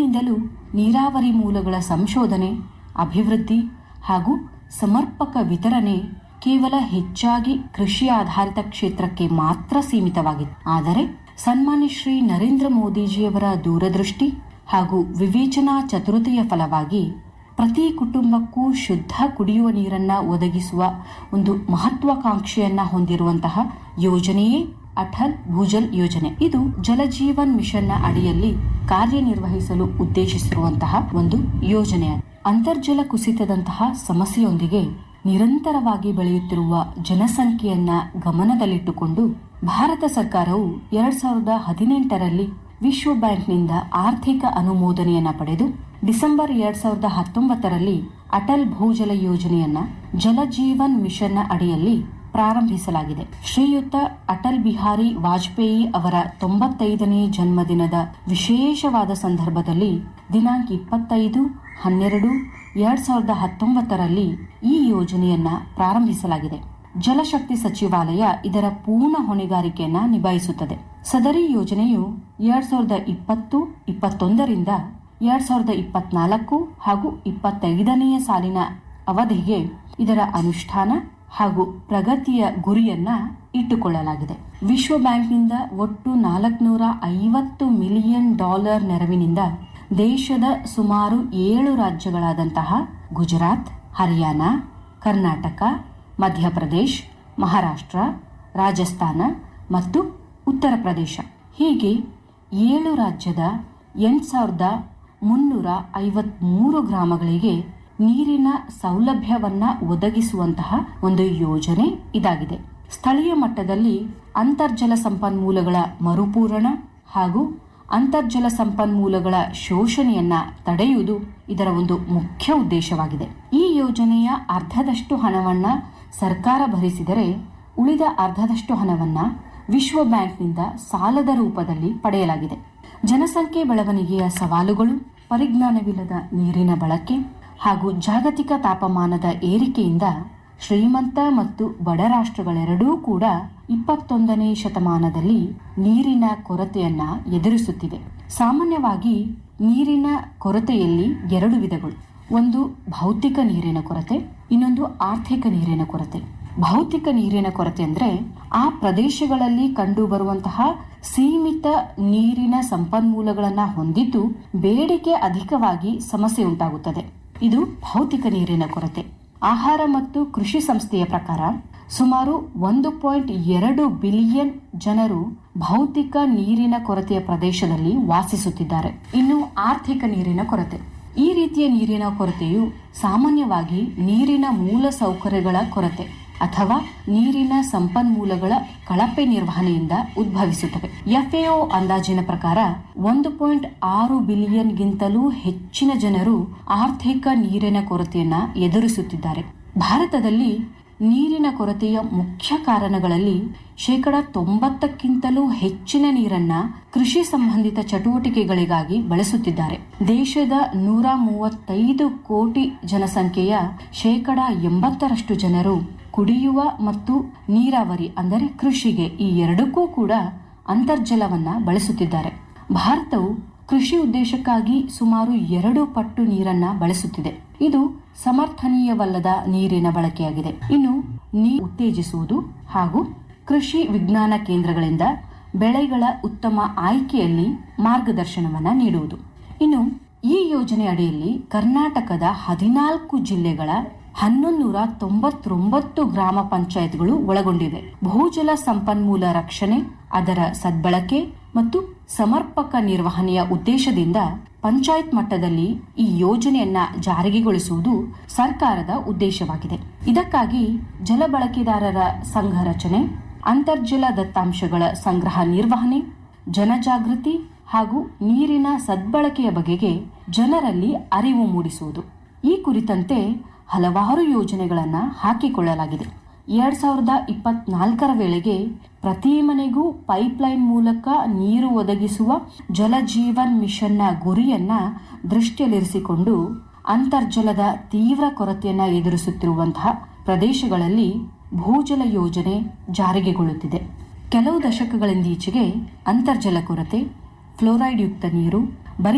ಹಿಂದಿನಿಂದಲೂ ನೀರಾವರಿ ಮೂಲಗಳ ಸಂಶೋಧನೆ ಅಭಿವೃದ್ಧಿ ಹಾಗೂ ಸಮರ್ಪಕ ವಿತರಣೆ ಕೇವಲ ಹೆಚ್ಚಾಗಿ ಕೃಷಿ ಆಧಾರಿತ ಕ್ಷೇತ್ರಕ್ಕೆ ಮಾತ್ರ ಸೀಮಿತವಾಗಿತ್ತು ಆದರೆ ಸನ್ಮಾನ್ಯ ಶ್ರೀ ನರೇಂದ್ರ ಮೋದಿಜಿಯವರ ದೂರದೃಷ್ಟಿ ಹಾಗೂ ವಿವೇಚನಾ ಚತುರತೆಯ ಫಲವಾಗಿ ಪ್ರತಿ ಕುಟುಂಬಕ್ಕೂ ಶುದ್ಧ ಕುಡಿಯುವ ನೀರನ್ನ ಒದಗಿಸುವ ಒಂದು ಮಹತ್ವಾಕಾಂಕ್ಷೆಯನ್ನ ಹೊಂದಿರುವಂತಹ ಯೋಜನೆಯೇ ಅಟಲ್ ಭೂಜಲ್ ಯೋಜನೆ ಇದು ಜಲಜೀವನ್ ಮಿಷನ್ನ ಅಡಿಯಲ್ಲಿ ಕಾರ್ಯನಿರ್ವಹಿಸಲು ಉದ್ದೇಶಿಸಿರುವಂತಹ ಒಂದು ಯೋಜನೆ ಅಂತರ್ಜಲ ಕುಸಿತದಂತಹ ಸಮಸ್ಯೆಯೊಂದಿಗೆ ನಿರಂತರವಾಗಿ ಬೆಳೆಯುತ್ತಿರುವ ಜನಸಂಖ್ಯೆಯನ್ನ ಗಮನದಲ್ಲಿಟ್ಟುಕೊಂಡು ಭಾರತ ಸರ್ಕಾರವು ಎರಡ್ ಸಾವಿರದ ಹದಿನೆಂಟರಲ್ಲಿ ವಿಶ್ವ ಬ್ಯಾಂಕ್ನಿಂದ ಆರ್ಥಿಕ ಅನುಮೋದನೆಯನ್ನ ಪಡೆದು ಡಿಸೆಂಬರ್ ಎರಡ್ ಸಾವಿರದ ಹತ್ತೊಂಬತ್ತರಲ್ಲಿ ಅಟಲ್ ಭೂಜಲ ಯೋಜನೆಯನ್ನ ಜಲಜೀವನ್ ಮಿಷನ್ನ ಅಡಿಯಲ್ಲಿ ಪ್ರಾರಂಭಿಸಲಾಗಿದೆ ಶ್ರೀಯುತ ಅಟಲ್ ಬಿಹಾರಿ ವಾಜಪೇಯಿ ಅವರ ತೊಂಬತ್ತೈದನೇ ಜನ್ಮದಿನದ ವಿಶೇಷವಾದ ಸಂದರ್ಭದಲ್ಲಿ ದಿನಾಂಕ ಇಪ್ಪತ್ತೈದು ಹನ್ನೆರಡು ಎರಡ್ ಸಾವಿರದ ಹತ್ತೊಂಬತ್ತರಲ್ಲಿ ಈ ಯೋಜನೆಯನ್ನ ಪ್ರಾರಂಭಿಸಲಾಗಿದೆ ಜಲಶಕ್ತಿ ಸಚಿವಾಲಯ ಇದರ ಪೂರ್ಣ ಹೊಣೆಗಾರಿಕೆಯನ್ನ ನಿಭಾಯಿಸುತ್ತದೆ ಸದರಿ ಯೋಜನೆಯು ಎರಡ್ ಸಾವಿರದ ಇಪ್ಪತ್ತು ಇಪ್ಪತ್ತೊಂದರಿಂದ ಎರಡ್ ಸಾವಿರದ ಇಪ್ಪತ್ನಾಲ್ಕು ಹಾಗೂ ಇಪ್ಪತ್ತೈದನೆಯ ಸಾಲಿನ ಅವಧಿಗೆ ಇದರ ಅನುಷ್ಠಾನ ಹಾಗೂ ಪ್ರಗತಿಯ ಗುರಿಯನ್ನ ಇಟ್ಟುಕೊಳ್ಳಲಾಗಿದೆ ವಿಶ್ವ ಬ್ಯಾಂಕ್ನಿಂದ ಒಟ್ಟು ನಾಲ್ಕುನೂರ ಐವತ್ತು ಮಿಲಿಯನ್ ಡಾಲರ್ ನೆರವಿನಿಂದ ದೇಶದ ಸುಮಾರು ಏಳು ರಾಜ್ಯಗಳಾದಂತಹ ಗುಜರಾತ್ ಹರಿಯಾಣ ಕರ್ನಾಟಕ ಮಧ್ಯಪ್ರದೇಶ್ ಮಹಾರಾಷ್ಟ್ರ ರಾಜಸ್ಥಾನ ಮತ್ತು ಉತ್ತರ ಪ್ರದೇಶ ಹೀಗೆ ಏಳು ರಾಜ್ಯದ ಎಂಟು ಸಾವಿರದ ಮುನ್ನೂರ ಐವತ್ಮೂರು ಗ್ರಾಮಗಳಿಗೆ ನೀರಿನ ಸೌಲಭ್ಯವನ್ನ ಒದಗಿಸುವಂತಹ ಒಂದು ಯೋಜನೆ ಇದಾಗಿದೆ ಸ್ಥಳೀಯ ಮಟ್ಟದಲ್ಲಿ ಅಂತರ್ಜಲ ಸಂಪನ್ಮೂಲಗಳ ಮರುಪೂರಣ ಹಾಗೂ ಅಂತರ್ಜಲ ಸಂಪನ್ಮೂಲಗಳ ಶೋಷಣೆಯನ್ನ ತಡೆಯುವುದು ಇದರ ಒಂದು ಮುಖ್ಯ ಉದ್ದೇಶವಾಗಿದೆ ಈ ಯೋಜನೆಯ ಅರ್ಧದಷ್ಟು ಹಣವನ್ನ ಸರ್ಕಾರ ಭರಿಸಿದರೆ ಉಳಿದ ಅರ್ಧದಷ್ಟು ಹಣವನ್ನ ವಿಶ್ವ ಬ್ಯಾಂಕ್ನಿಂದ ಸಾಲದ ರೂಪದಲ್ಲಿ ಪಡೆಯಲಾಗಿದೆ ಜನಸಂಖ್ಯೆ ಬೆಳವಣಿಗೆಯ ಸವಾಲುಗಳು ಪರಿಜ್ಞಾನವಿಲ್ಲದ ನೀರಿನ ಬಳಕೆ ಹಾಗೂ ಜಾಗತಿಕ ತಾಪಮಾನದ ಏರಿಕೆಯಿಂದ ಶ್ರೀಮಂತ ಮತ್ತು ಬಡ ರಾಷ್ಟ್ರಗಳೆರಡೂ ಕೂಡ ಇಪ್ಪತ್ತೊಂದನೇ ಶತಮಾನದಲ್ಲಿ ನೀರಿನ ಕೊರತೆಯನ್ನ ಎದುರಿಸುತ್ತಿವೆ ಸಾಮಾನ್ಯವಾಗಿ ನೀರಿನ ಕೊರತೆಯಲ್ಲಿ ಎರಡು ವಿಧಗಳು ಒಂದು ಭೌತಿಕ ನೀರಿನ ಕೊರತೆ ಇನ್ನೊಂದು ಆರ್ಥಿಕ ನೀರಿನ ಕೊರತೆ ಭೌತಿಕ ನೀರಿನ ಕೊರತೆ ಅಂದ್ರೆ ಆ ಪ್ರದೇಶಗಳಲ್ಲಿ ಕಂಡು ಬರುವಂತಹ ಸೀಮಿತ ನೀರಿನ ಸಂಪನ್ಮೂಲಗಳನ್ನ ಹೊಂದಿದ್ದು ಬೇಡಿಕೆ ಅಧಿಕವಾಗಿ ಸಮಸ್ಯೆ ಉಂಟಾಗುತ್ತದೆ ಇದು ಭೌತಿಕ ನೀರಿನ ಕೊರತೆ ಆಹಾರ ಮತ್ತು ಕೃಷಿ ಸಂಸ್ಥೆಯ ಪ್ರಕಾರ ಸುಮಾರು ಒಂದು ಪಾಯಿಂಟ್ ಎರಡು ಬಿಲಿಯನ್ ಜನರು ಭೌತಿಕ ನೀರಿನ ಕೊರತೆಯ ಪ್ರದೇಶದಲ್ಲಿ ವಾಸಿಸುತ್ತಿದ್ದಾರೆ ಇನ್ನು ಆರ್ಥಿಕ ನೀರಿನ ಕೊರತೆ ಈ ರೀತಿಯ ನೀರಿನ ಕೊರತೆಯು ಸಾಮಾನ್ಯವಾಗಿ ನೀರಿನ ಮೂಲ ಸೌಕರ್ಯಗಳ ಕೊರತೆ ಅಥವಾ ನೀರಿನ ಸಂಪನ್ಮೂಲಗಳ ಕಳಪೆ ನಿರ್ವಹಣೆಯಿಂದ ಉದ್ಭವಿಸುತ್ತವೆ ಎಫ್ಎಒ ಅಂದಾಜಿನ ಪ್ರಕಾರ ಒಂದು ಪಾಯಿಂಟ್ ಆರು ಬಿಲಿಯನ್ಗಿಂತಲೂ ಹೆಚ್ಚಿನ ಜನರು ಆರ್ಥಿಕ ನೀರಿನ ಕೊರತೆಯನ್ನ ಎದುರಿಸುತ್ತಿದ್ದಾರೆ ಭಾರತದಲ್ಲಿ ನೀರಿನ ಕೊರತೆಯ ಮುಖ್ಯ ಕಾರಣಗಳಲ್ಲಿ ಶೇಕಡ ತೊಂಬತ್ತಕ್ಕಿಂತಲೂ ಹೆಚ್ಚಿನ ನೀರನ್ನ ಕೃಷಿ ಸಂಬಂಧಿತ ಚಟುವಟಿಕೆಗಳಿಗಾಗಿ ಬಳಸುತ್ತಿದ್ದಾರೆ ದೇಶದ ನೂರ ಮೂವತ್ತೈದು ಕೋಟಿ ಜನಸಂಖ್ಯೆಯ ಶೇಕಡ ಎಂಬತ್ತರಷ್ಟು ಜನರು ಕುಡಿಯುವ ಮತ್ತು ನೀರಾವರಿ ಅಂದರೆ ಕೃಷಿಗೆ ಈ ಎರಡಕ್ಕೂ ಕೂಡ ಅಂತರ್ಜಲವನ್ನ ಬಳಸುತ್ತಿದ್ದಾರೆ ಭಾರತವು ಕೃಷಿ ಉದ್ದೇಶಕ್ಕಾಗಿ ಸುಮಾರು ಎರಡು ಪಟ್ಟು ನೀರನ್ನ ಬಳಸುತ್ತಿದೆ ಇದು ಸಮರ್ಥನೀಯವಲ್ಲದ ನೀರಿನ ಬಳಕೆಯಾಗಿದೆ ಇನ್ನು ನೀರು ಉತ್ತೇಜಿಸುವುದು ಹಾಗೂ ಕೃಷಿ ವಿಜ್ಞಾನ ಕೇಂದ್ರಗಳಿಂದ ಬೆಳೆಗಳ ಉತ್ತಮ ಆಯ್ಕೆಯಲ್ಲಿ ಮಾರ್ಗದರ್ಶನವನ್ನ ನೀಡುವುದು ಇನ್ನು ಈ ಯೋಜನೆ ಅಡಿಯಲ್ಲಿ ಕರ್ನಾಟಕದ ಹದಿನಾಲ್ಕು ಜಿಲ್ಲೆಗಳ ಹನ್ನೊಂದೂರ ತೊಂಬತ್ತೊಂಬತ್ತು ಗ್ರಾಮ ಪಂಚಾಯತ್ಗಳು ಒಳಗೊಂಡಿವೆ ಭೂಜಲ ಸಂಪನ್ಮೂಲ ರಕ್ಷಣೆ ಅದರ ಸದ್ಬಳಕೆ ಮತ್ತು ಸಮರ್ಪಕ ನಿರ್ವಹಣೆಯ ಉದ್ದೇಶದಿಂದ ಪಂಚಾಯತ್ ಮಟ್ಟದಲ್ಲಿ ಈ ಯೋಜನೆಯನ್ನ ಜಾರಿಗೆಗೊಳಿಸುವುದು ಸರ್ಕಾರದ ಉದ್ದೇಶವಾಗಿದೆ ಇದಕ್ಕಾಗಿ ಜಲ ಬಳಕೆದಾರರ ಸಂಘ ರಚನೆ ಅಂತರ್ಜಲ ದತ್ತಾಂಶಗಳ ಸಂಗ್ರಹ ನಿರ್ವಹಣೆ ಜನಜಾಗೃತಿ ಹಾಗೂ ನೀರಿನ ಸದ್ಬಳಕೆಯ ಬಗೆಗೆ ಜನರಲ್ಲಿ ಅರಿವು ಮೂಡಿಸುವುದು ಈ ಕುರಿತಂತೆ ಹಲವಾರು ಯೋಜನೆಗಳನ್ನು ಹಾಕಿಕೊಳ್ಳಲಾಗಿದೆ ಎರಡ್ ಸಾವಿರದ ಇಪ್ಪತ್ನಾಲ್ಕರ ವೇಳೆಗೆ ಪ್ರತಿ ಮನೆಗೂ ಪೈಪ್ಲೈನ್ ಮೂಲಕ ನೀರು ಒದಗಿಸುವ ಜಲಜೀವನ್ ಮಿಷನ್ನ ಗುರಿಯನ್ನ ದೃಷ್ಟಿಯಲ್ಲಿರಿಸಿಕೊಂಡು ಅಂತರ್ಜಲದ ತೀವ್ರ ಕೊರತೆಯನ್ನ ಎದುರಿಸುತ್ತಿರುವಂತಹ ಪ್ರದೇಶಗಳಲ್ಲಿ ಭೂಜಲ ಯೋಜನೆ ಜಾರಿಗೆಗೊಳ್ಳುತ್ತಿದೆ ಕೆಲವು ದಶಕಗಳಿಂದೀಚೆಗೆ ಅಂತರ್ಜಲ ಕೊರತೆ ಫ್ಲೋರೈಡ್ ಯುಕ್ತ ನೀರು